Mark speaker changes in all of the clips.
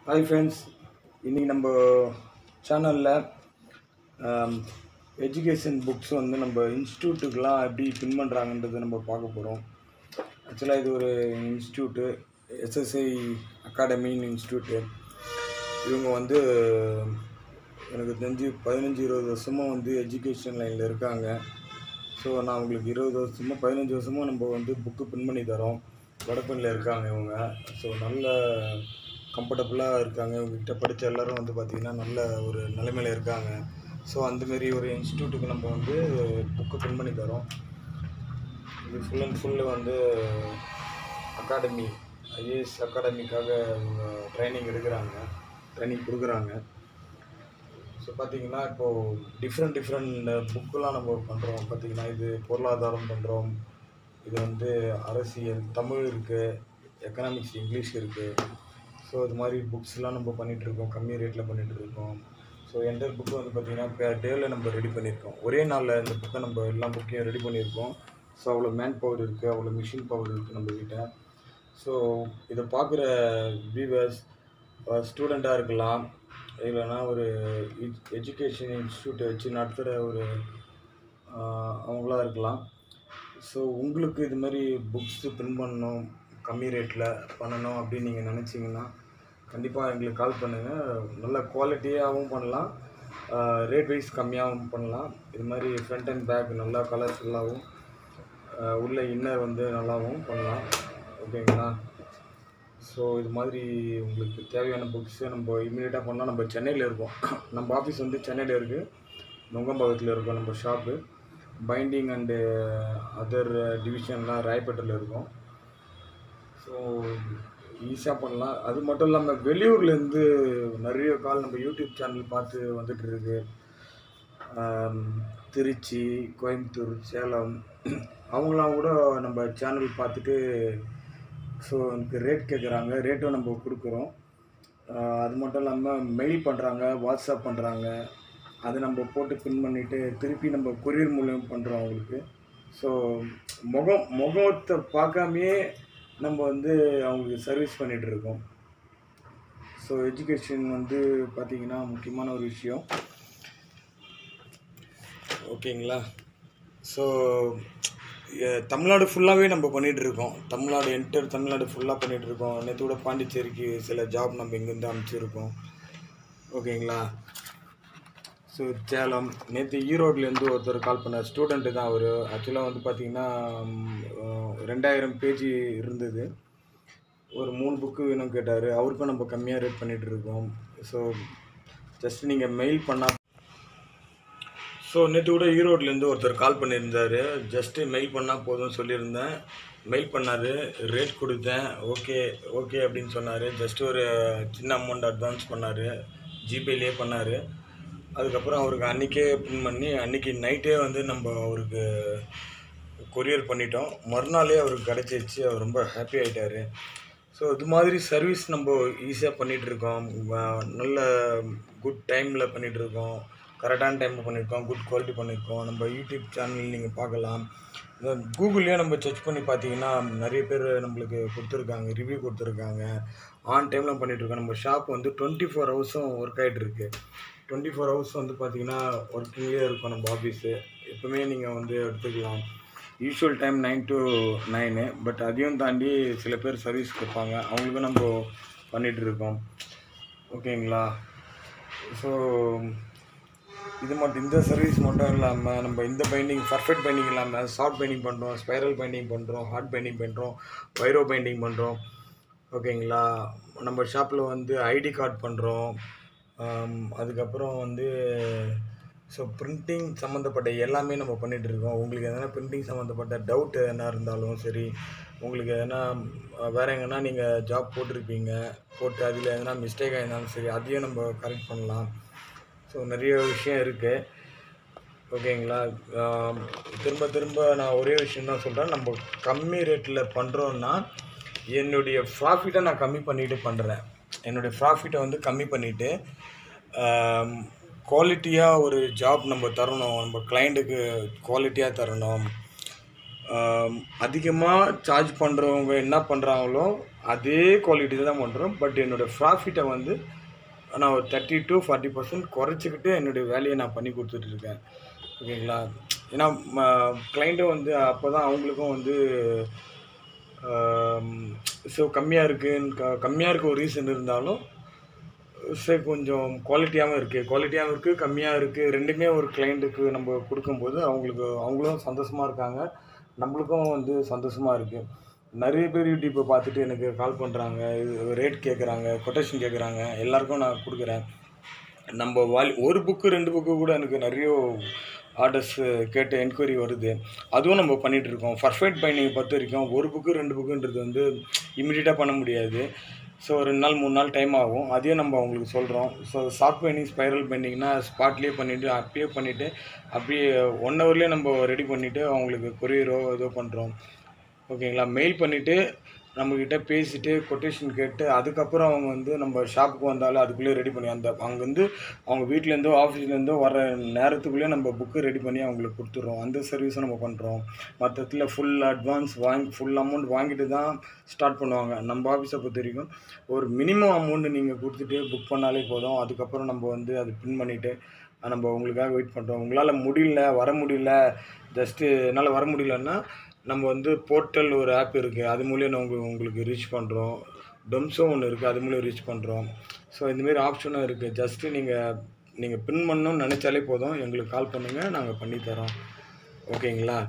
Speaker 1: hi friends இன்றைக்கி நம்ம சேனலில் எஜுகேஷன் புக்ஸ் வந்து நம்ம இன்ஸ்டியூட்டுக்கெலாம் எப்படி பின் பண்ணுறாங்கன்றதை நம்ம பார்க்க போகிறோம் ஆக்சுவலாக இது ஒரு இன்ஸ்டியூட்டு எஸ்எஸ்ஐ அகாடமின்னு இன்ஸ்டியூட்டு இவங்க வந்து எனக்கு தெரிஞ்சு பதினஞ்சு இருபது வருஷமாக வந்து எஜுகேஷன் லைனில் இருக்காங்க ஸோ நான் உங்களுக்கு இருபது வருஷமாக பதினஞ்சு வருஷமாக நம்ம வந்து புக்கு பின் பண்ணி தரோம் வடப்பள்ளியில் இருக்காங்க இவங்க ஸோ நல்ல கம்ஃபர்டபுளாக இருக்காங்க இவங்ககிட்ட படித்த எல்லாரும் வந்து பார்த்திங்கன்னா நல்ல ஒரு நிலைமையில் இருக்காங்க ஸோ அந்தமாரி ஒரு இன்ஸ்டியூட்டுக்கு நம்ம வந்து புக்கு பின் பண்ணி தரோம் இது ஃபுல் அண்ட் ஃபுல்லு வந்து அகாடமி ஐஏஎஸ் அகாடமிக்காக இவங்க ட்ரைனிங் எடுக்கிறாங்க ட்ரைனிங் கொடுக்குறாங்க ஸோ பார்த்தீங்கன்னா இப்போது டிஃப்ரெண்ட் டிஃப்ரெண்ட் புக்கெலாம் நம்ம பண்ணுறோம் பார்த்தீங்கன்னா இது பொருளாதாரம் பண்ணுறோம் இது வந்து அரசியல் தமிழ் இருக்குது எக்கனாமிக்ஸ் இங்கிலீஷ் இருக்குது ஸோ இது மாதிரி புக்ஸ்லாம் நம்ம பண்ணிகிட்ருக்கோம் கம்மி ரேட்டில் பண்ணிகிட்ருக்கோம் ஸோ எந்த புக்கு வந்து பார்த்திங்கன்னா பேர் டேவில் நம்ம ரெடி பண்ணியிருக்கோம் ஒரே நாளில் இந்த புக்கை நம்ம எல்லா புக்கையும் ரெடி பண்ணியிருக்கோம் ஸோ அவ்வளோ மேன் பவர் இருக்குது அவ்வளோ மிஷின் பவர் இருக்குது நம்ம கிட்ட ஸோ இதை பார்க்குற வியூவர்ஸ் ஸ்டூடெண்ட்டாக இருக்கலாம் இல்லைன்னா ஒரு எஜுகேஷன் இன்ஸ்டியூட்டை வச்சு நடத்துகிற ஒரு ஆஹ், அவங்களா இருக்கலாம் ஸோ உங்களுக்கு இது மாதிரி புக்ஸு பிரிண்ட் பண்ணணும் கம்மி ரேட்டில் பண்ணணும் அப்படின்னு நீங்கள் நினச்சிங்கன்னா கண்டிப்பாக எங்களுக்கு கால் பண்ணுங்கள் நல்ல குவாலிட்டியாகவும் பண்ணலாம் ரேட் வைஸ் கம்மியாகவும் பண்ணலாம் இது மாதிரி ஃப்ரண்ட் அண்ட் பேக் நல்லா கலர்ஃபுல்லாகவும் உள்ள இன்னர் வந்து நல்லாவும் பண்ணலாம் ஓகேங்களா ஸோ இது மாதிரி உங்களுக்கு தேவையான புக்ஸை நம்ம இமீடியட்டாக பண்ணலாம் நம்ம சென்னையில் இருக்கோம் நம்ம ஆஃபீஸ் வந்து சென்னையில் இருக்குது நுங்கம்பாக்கத்தில் இருக்கும் நம்ம ஷாப்பு பைண்டிங் அண்டு அதர் டிவிஷன்லாம் ராயப்பேட்டையில் இருக்கும் ஸோ ஈஸியாக பண்ணலாம் அது மட்டும் இல்லாமல் வெளியூர்லேருந்து நிறைய கால் நம்ம யூடியூப் சேனல் பார்த்து வந்துட்டு இருக்கு ஆம், திருச்சி கோயம்புத்தூர் சேலம் அவங்களாம் கூட நம்ம சேனல் பார்த்துட்டு ஸோ எனக்கு ரேட் கேட்குறாங்க ரேட்டும் நம்ம கொடுக்குறோம் ஆஹ் அது மட்டும் இல்லாமல் மெயில் பண்ணுறாங்க வாட்ஸ்அப் பண்ணுறாங்க அதை நம்ம போட்டு பின் பண்ணிவிட்டு திருப்பி நம்ம கொரியர் மூலியம் பண்ணுறோம் அவங்களுக்கு ஸோ முகம் முகத்தை பார்க்காமையே நம்ம வந்து அவங்களுக்கு சர்வீஸ் பண்ணிகிட்டு இருக்கோம் ஸோ எஜுகேஷன் வந்து பார்த்திங்கன்னா முக்கியமான ஒரு விஷயம் ஓகேங்களா ஸோ தமிழ்நாடு ஃபுல்லாகவே நம்ம பண்ணிகிட்டு இருக்கோம் தமிழ்நாடு என்டர் தமிழ்நாடு ஃபுல்லாக பண்ணிகிட்டு இருக்கோம் நேற்று கூட பாண்டிச்சேரிக்கு சில ஜாப் நம்ம இங்கேருந்து அனுப்பிச்சிருக்கோம் ஓகேங்களா ஸோ சேலம் நேற்று ஈரோட்லேருந்து ஒருத்தர் கால் பண்ணார் ஸ்டூடெண்ட்டு தான் அவர் ஆக்சுவலாக வந்து பார்த்திங்கன்னா ரெண்டாயிரம் பேஜ் இருந்தது ஒரு மூணு புக்கு வேணும் கேட்டார் அவருக்கும் நம்ம கம்மியாக ரேட் பண்ணிகிட்டு இருக்கோம் ஸோ ஜஸ்ட் நீங்கள் மெயில் பண்ணால் ஸோ நேற்று கூட ஈரோட்லேருந்து ஒருத்தர் கால் பண்ணியிருந்தார் ஜஸ்ட்டு மெயில் பண்ணால் போதும்னு சொல்லியிருந்தேன் மெயில் பண்ணார் ரேட் கொடுத்தேன் ஓகே ஓகே அப்படின்னு சொன்னார் ஜஸ்ட் ஒரு சின்ன அமௌண்ட் அட்வான்ஸ் பண்ணார் ஜிபேலேயே பண்ணார் அதுக்கப்புறம் அவருக்கு அன்றைக்கே பின் பண்ணி அன்றைக்கி நைட்டே வந்து நம்ம அவருக்கு கொரியர் பண்ணிட்டோம் மறுநாளே அவருக்கு கிடச்சிருச்சு அவர் ரொம்ப ஹாப்பி ஆகிட்டார் ஸோ இது மாதிரி சர்வீஸ் நம்ம ஈஸியாக பண்ணிகிட்ருக்கோம் நல்ல குட் டைமில் பண்ணிகிட்ருக்கோம் கரெக்டான டைமில் பண்ணியிருக்கோம் குட் குவாலிட்டி பண்ணியிருக்கோம் நம்ம யூடியூப் சேனல் நீங்கள் பார்க்கலாம் கூகுள்லேயே நம்ம சர்ச் பண்ணி பார்த்தீங்கன்னா நிறைய பேர் நம்மளுக்கு கொடுத்துருக்காங்க ரிவ்யூ கொடுத்துருக்காங்க ஆன் டைமில் பண்ணிகிட்ருக்கோம் நம்ம ஷாப் வந்து டுவெண்ட்டி ஃபோர் ஹவர்ஸும் ஒர்க் ஆகிட்டு இருக்கு டுவெண்ட்டி ஃபோர் ஹவர்ஸ் வந்து பார்த்தீங்கன்னா ஒர்க்கிங்லேயே இருக்கும் நம்ம ஆஃபீஸு எப்பவுமே நீங்கள் வந்து எடுத்துக்கலாம் usual time nine to nine but அதையும் தாண்டி சில பேர் சர்வீஸ் கொடுப்பாங்க அவங்களுக்கும் நம்ம பண்ணிகிட்டு இருக்கோம் ஓகேங்களா ஸோ இது மட்டும் இந்த சர்வீஸ் மட்டும் இல்லாமல் நம்ம இந்த பைண்டிங் பர்ஃபெக்ட் பைண்டிங் இல்லாமல் சாஃப்ட் பைண்டிங் பண்ணுறோம் ஸ்பைரல் பைண்டிங் பண்ணுறோம் ஹார்ட் பைண்டிங் பண்ணுறோம் வைரோ பைண்டிங் பண்ணுறோம் ஓகேங்களா நம்ம ஷாப்பில் வந்து ஐடி கார்டு பண்ணுறோம் அதுக்கப்புறம் வந்து ஸோ பிரிண்டிங் சம்மந்தப்பட்ட எல்லாமே நம்ம பண்ணிகிட்டு இருக்கோம் உங்களுக்கு எதனா பிரிண்டிங் சம்மந்தப்பட்ட டவுட் எதனா இருந்தாலும் சரி உங்களுக்கு எதனா அஹ், வேற எங்கன்னா நீங்கள் ஜாப் போட்டிருப்பீங்க போட்டு அதில் எதனா மிஸ்டேக் ஆயிருந்தாலும் சரி அதையும் நம்ம கரெக்ட் பண்ணலாம் ஸோ நிறைய விஷயம் இருக்குது ஓகேங்களா ஆம், திரும்ப திரும்ப நான் ஒரே விஷயம் தான் சொல்கிறேன் நம்ம கம்மி ரேட்டில் பண்ணுறோன்னா என்னுடைய ப்ராஃபிட்டை நான் கம்மி பண்ணிட்டு பண்ணுறேன் என்னுடைய ப்ராஃபிட்டை வந்து கம்மி பண்ணிவிட்டு குவாலிட்டியாக ஒரு ஜாப் நம்ம தரணும் நம்ம கிளைண்ட்டுக்கு குவாலிட்டியாக தரணும் அதிகமாக சார்ஜ் பண்ணுறவங்க என்ன பண்ணுறாங்களோ அதே குவாலிட்டி தான் பண்ணுறோம் பட் என்னோடய ப்ராஃபிட்டை வந்து நான் ஒரு தேர்ட்டி டு ஃபார்ட்டி பர்சன்ட் குறைச்சிக்கிட்டு என்னுடைய வேலையை நான் பண்ணி கொடுத்துட்ருக்கேன் ஓகேங்களா ஏன்னா கிளைண்ட்டும் வந்து அப்போ தான் அவங்களுக்கும் வந்து ஸோ கம்மியாக இருக்குன்னு க கம்மியாக இருக்க ஒரு ரீசன் இருந்தாலும் சரி கொஞ்சம் குவாலிட்டியாகவும் இருக்குது குவாலிட்டியாகவும் இருக்குது கம்மியாக இருக்குது ரெண்டுமே ஒரு கிளைண்ட்டுக்கு நம்ம கொடுக்கும்போது அவங்களுக்கு அவங்களும் சந்தோஷமாக இருக்காங்க நம்மளுக்கும் வந்து சந்தோஷமாக இருக்குது நிறைய பேர் யூடியூப்பை பார்த்துட்டு எனக்கு கால் பண்ணுறாங்க இது ரேட் கேட்குறாங்க கொட்டேஷன் கேட்குறாங்க எல்லாருக்கும் நான் கொடுக்குறேன் நம்ம வால் ஒரு புக்கு ரெண்டு புக்கு கூட எனக்கு நிறைய ஆர்டர்ஸ் கேட்டு என்கொயரி வருது அதுவும் நம்ம பண்ணிகிட்டு இருக்கோம் பர்ஃபெக்ட் பைண்டிங் பொறுத்த வரைக்கும் ஒரு புக்கு ரெண்டு புக்குன்றது வந்து இமிடியேட்டாக பண்ண முடியாது ஸோ ரெண்டு நாள் மூணு நாள் டைம் ஆகும் அதையும் நம்ம அவங்களுக்கு சொல்கிறோம் ஸோ சாஃப்ட் பெயிண்டிங் ஸ்பைரல் பெயிண்டிங்னா ஸ்பாட்லேயே பண்ணிவிட்டு அப்பயே பண்ணிவிட்டு அப்படியே ஒன் ஹவர்லேயே நம்ம ரெடி பண்ணிவிட்டு அவங்களுக்கு கொரியரோ ஏதோ பண்ணுறோம் ஓகேங்களா மெயில் பண்ணிவிட்டு நம்மக்கிட்ட பேசிட்டு கொட்டேஷன் கேட்டு அதுக்கப்புறம் அவங்க வந்து நம்ம ஷாப்புக்கு வந்தாலும் அதுக்குள்ளேயே ரெடி பண்ணி அந்த அங்கேருந்து அவங்க வீட்டிலேருந்தோ ஆஃபீஸ்லேருந்தோ வர நேரத்துக்குள்ளேயே நம்ம புக்கு ரெடி பண்ணி அவங்களுக்கு கொடுத்துட்றோம் அந்த சர்வீஸும் நம்ம பண்ணுறோம் மற்றத்தில் ஃபுல் அட்வான்ஸ் வாங்கி ஃபுல் அமௌண்ட் வாங்கிட்டு தான் ஸ்டார்ட் பண்ணுவாங்க நம்ம ஆஃபீஸை பொறுத்த வரைக்கும் ஒரு மினிமம் அமௌண்ட் நீங்கள் கொடுத்துட்டு புக் பண்ணாலே போதும் அதுக்கப்புறம் நம்ம வந்து அது பின் பண்ணிவிட்டு நம்ம உங்களுக்காக வெயிட் பண்ணுறோம் உங்களால் முடியல வர முடியல ஜஸ்ட்டு என்னால் வர முடியலன்னா நம்ம வந்து போர்ட்டல் ஒரு ஆப் இருக்குது அது மூலியம் நம்ம உங்களுக்கு ரீச் பண்ணுறோம் டொம்ஸும் ஒன்று இருக்குது அது மூலியம் ரீச் பண்ணுறோம் ஸோ இந்தமாரி ஆப்ஷனும் இருக்குது ஜஸ்ட்டு நீங்கள் நீங்கள் பின் பண்ணணும்னு நினச்சாலே போதும் எங்களுக்கு கால் பண்ணுங்கள் நாங்கள் பண்ணித்தரோம் ஓகேங்களா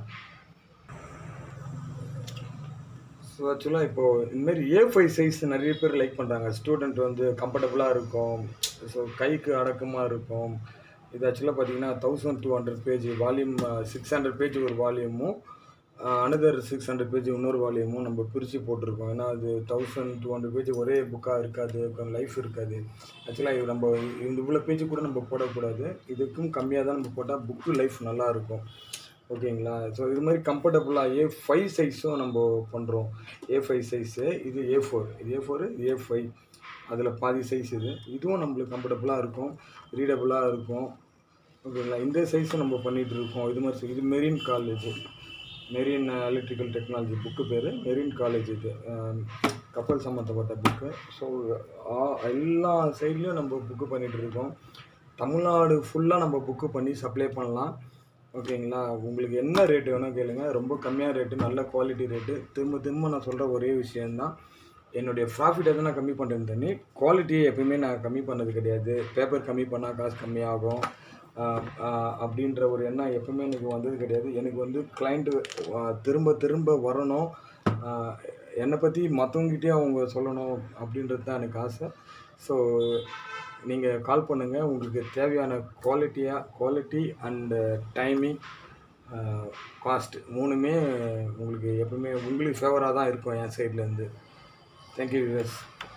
Speaker 1: ஸோ ஆக்சுவலாக இப்போது இந்தமாரி ஏ ஃபைவ் சைஸ் நிறைய பேர் லைக் பண்ணுறாங்க ஸ்டூடெண்ட் வந்து கம்ஃபர்டபுளாக இருக்கும் ஸோ கைக்கு அடக்கமாக இருக்கும் இது ஆக்சுவலாக பார்த்தீங்கன்னா thousand two hundred page volume six hundred page ஒரு வால்யூமும் அனதர் சிக்ஸ் ஹண்ட்ரட் பேஜ் இன்னொரு வால்யூமும் நம்ம பிரித்து போட்டிருக்கோம் ஏன்னா அது தௌசண்ட் டூ ஹண்ட்ரட் பேஜ் ஒரே புக்காக இருக்காது கொஞ்சம் லைஃப் இருக்காது ஆக்சுவலாக இது நம்ம இந்த இவ்வளோ பேஜ் கூட நம்ம போடக்கூடாது இதுக்கும் கம்மியாக தான் நம்ம போட்டால் புக்கு லைஃப் நல்லா இருக்கும் ஓகேங்களா ஸோ இது மாதிரி கம்ஃபர்டபுளாக ஏ ஃபைவ் சைஸும் நம்ம பண்ணுறோம் ஏ ஃபைவ் சைஸு இது ஏ ஃபோர் இது ஏ ஃபோரு இது ஏ ஃபைவ் அதில் பாதி சைஸ் இது இதுவும் நம்மளுக்கு கம்ஃபர்டபுளாக இருக்கும் ரீடபுளாக இருக்கும் ஓகேங்களா இந்த சைஸும் நம்ம பண்ணிகிட்டு இருக்கோம் இது மாதிரி இது marine college marine electrical technology book பேர் மெரின் காலேஜ் இது கப்பல் சம்மந்தப்பட்ட புக்கு ஸோ எல்லா சைட்லேயும் நம்ம புக்கு பண்ணிகிட்டு இருக்கோம் தமிழ்நாடு ஃபுல்லாக நம்ம புக்கு பண்ணி சப்ளை பண்ணலாம் ஓகேங்களா உங்களுக்கு என்ன ரேட்டு வேணால் கேளுங்க ரொம்ப கம்மியாக ரேட்டு நல்ல குவாலிட்டி ரேட்டு திரும்ப திரும்ப நான் சொல்கிற ஒரே விஷயந்தான் என்னுடைய ப்ராஃபிட்டை தான் நான் கம்மி பண்ணுறேன் தண்ணி குவாலிட்டியை எப்பயுமே நான் கம்மி பண்ணது கிடையாது பேப்பர் கம்மி பண்ணால் காசு கம்மியாகும் அப்படின்ற ஒரு எண்ணம் எப்பவுமே எனக்கு வந்தது கிடையாது எனக்கு வந்து கிளைண்ட்டு திரும்ப திரும்ப வரணும் என்னை பற்றி மற்றவங்ககிட்டயே அவங்க சொல்லணும் அப்படின்றது தான் எனக்கு ஆசை ஸோ நீங்கள் கால் பண்ணுங்கள் உங்களுக்கு தேவையான குவாலிட்டியாக குவாலிட்டி அண்டு டைமிங் காஸ்ட் மூணுமே உங்களுக்கு எப்பவுமே உங்களுக்கு ஃபேவராக தான் இருக்கும் என் சைட்லேருந்து தேங்க்யூ விவர்ஸ்